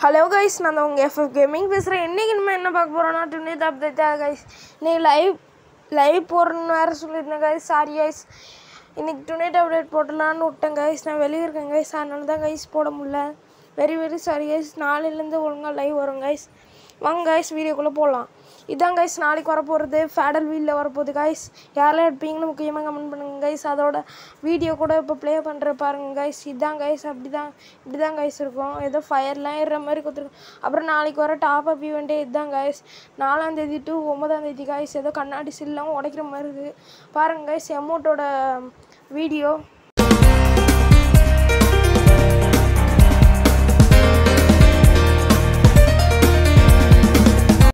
hello guys நான் தான் உங்கள் எஃப்எஃப் கேமிங் பேசுகிறேன் இன்றைக்கி நம்ம என்ன பார்க்க போகிறோம்னா டுனே அப்டேட் கைஸ் இன்னைக்கு லைவ் லைவ் போடுறேன்னு வேறு சொல்லியிருந்தேன் கைஸ் சாரி கைஸ் இன்றைக்கி டுனேட் அப்டேட் போட்டலான்னு விட்டேன் கைஸ் நான் வெளியே இருக்கேன் கைஸ் அதனால தான் கைஸ் போட முடியல வெரி வெரி சாரி கைஸ் நாளையிலேருந்து ஒழுங்காக லைவ் வரும் கைஸ் வாங்க கைஸ் வீடியோக்குள்ளே போகலாம் இதான் கைஸ் நாளைக்கு வரப்போகிறது ஃபேடல் வீலில் வரப்போகுது கைஸ் யாரெல்லாம் எடுப்பீங்கன்னு முக்கியமாக கமெண்ட் பண்ணுங்கள் கைஸ் அதோட வீடியோ கூட இப்போ ப்ளே பண்ணுற பாருங்க கைஸ் இதான் கைஸ் அப்படி தான் இப்படி தான் கைஸ் இருக்கும் ஏதோ ஃபயர்லாம் ஏறுற மாதிரி கொடுத்துருக்கோம் அப்புறம் நாளைக்கு வர டாப் அப் ஈவெண்ட்டே இதுதான் கைஸ் நாலாந்தேதி டு ஒன்பதாந்தேதி கைஸ் ஏதோ கண்ணாடி சில்லாம் உடைக்கிற மாதிரி இருக்குது பாருங்க கைஸ் எமௌண்ட்டோட வீடியோ